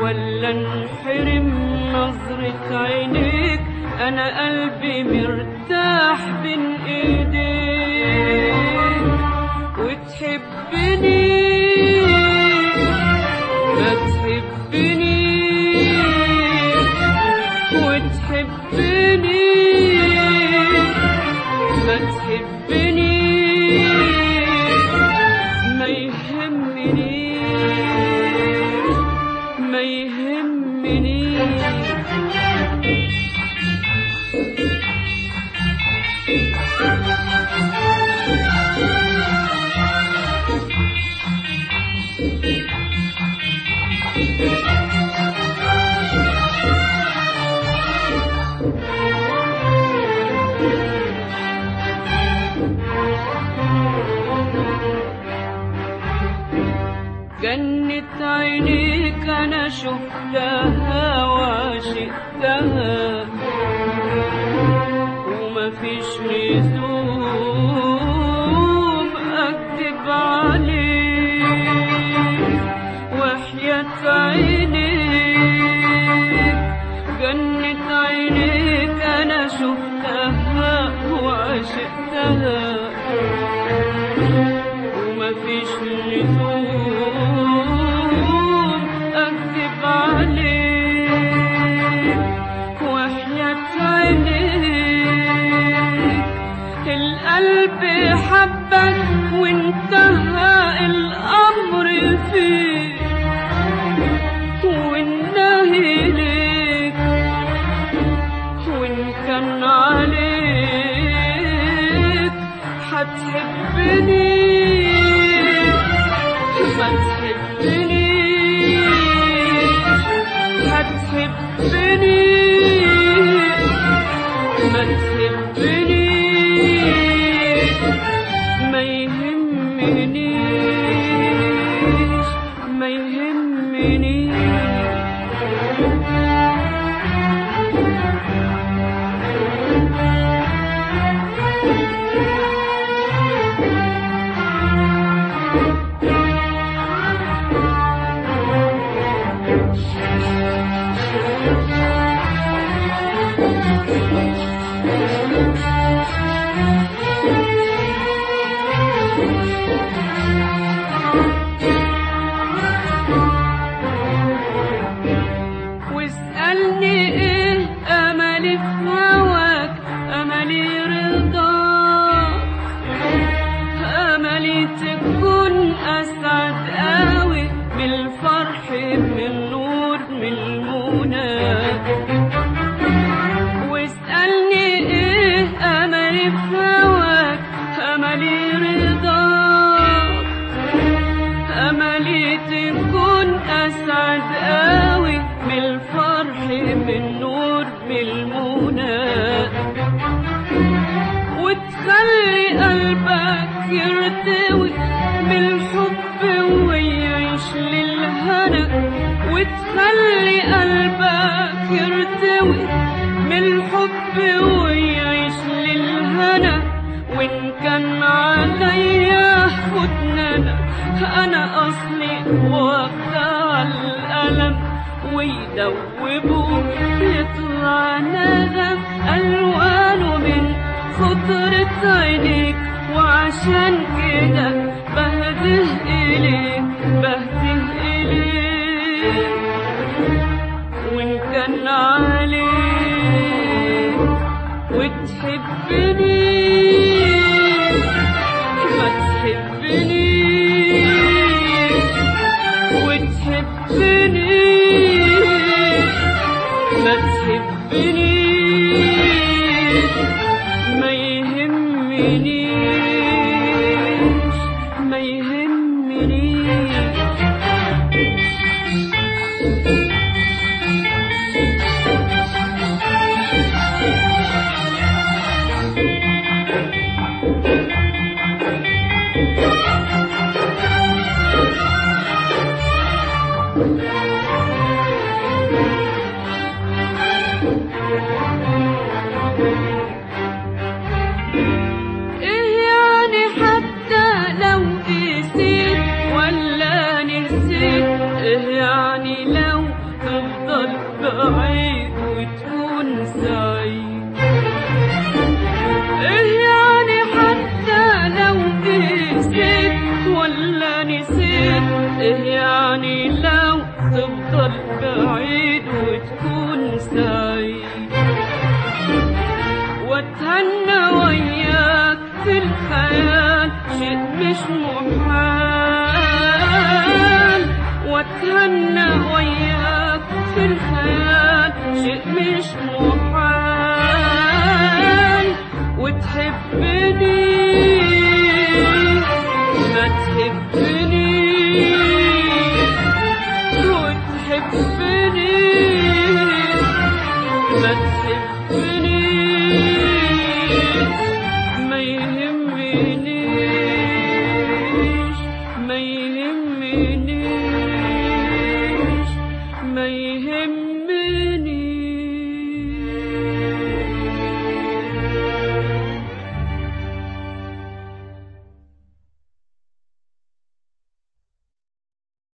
ولا انحرم نظرة عينيك انا قلبي مرتاح بين ايديك وتحبني ما تحبني وتحبني ما تحبني ما يهمني ما يهمني جنة عينيك أنا شفتها وعشقتها ومفيش لزوم أكذب عليك وحياة عينيك جنة عينيك أنا شفتها وعشقتها ومفيش لزوم أكذب عليك وحياة عينيك القلب حبك وانتهى الأمر فيك والنهي ليك وإن كان عليك هتحبني ما تحبني هتحبني ما تحبني ما يهمنيش ما يهمنيش واسألني ايه املي في هواك املي رضاك املي تكون اسعد قوي بالفرح من النور من المنى واسألني ايه املي في هواك املي رضاك أملي تكون أسعد قوي من الفرح من نور من المنى وتخلي قلبك يرتوي بالحب ويعيش للهنا وتخلي قلبك يرتوي بالحب ويعيش للهنا وإن كان عليا فتننا أنا أصلي واخدة الألم ويدوبوا يطلع نغم ألوانه من خضرة عينيك وعشان كده بهده إليك بهده إليك وإن كان عليك وتحبني ما تحبني وتحبني ما تحبني ما يهمنيش ما يهمنيش تفضل بعيد وتكون سعيد واتهنى وياك في الخيال شيء مش محال واتهنى وياك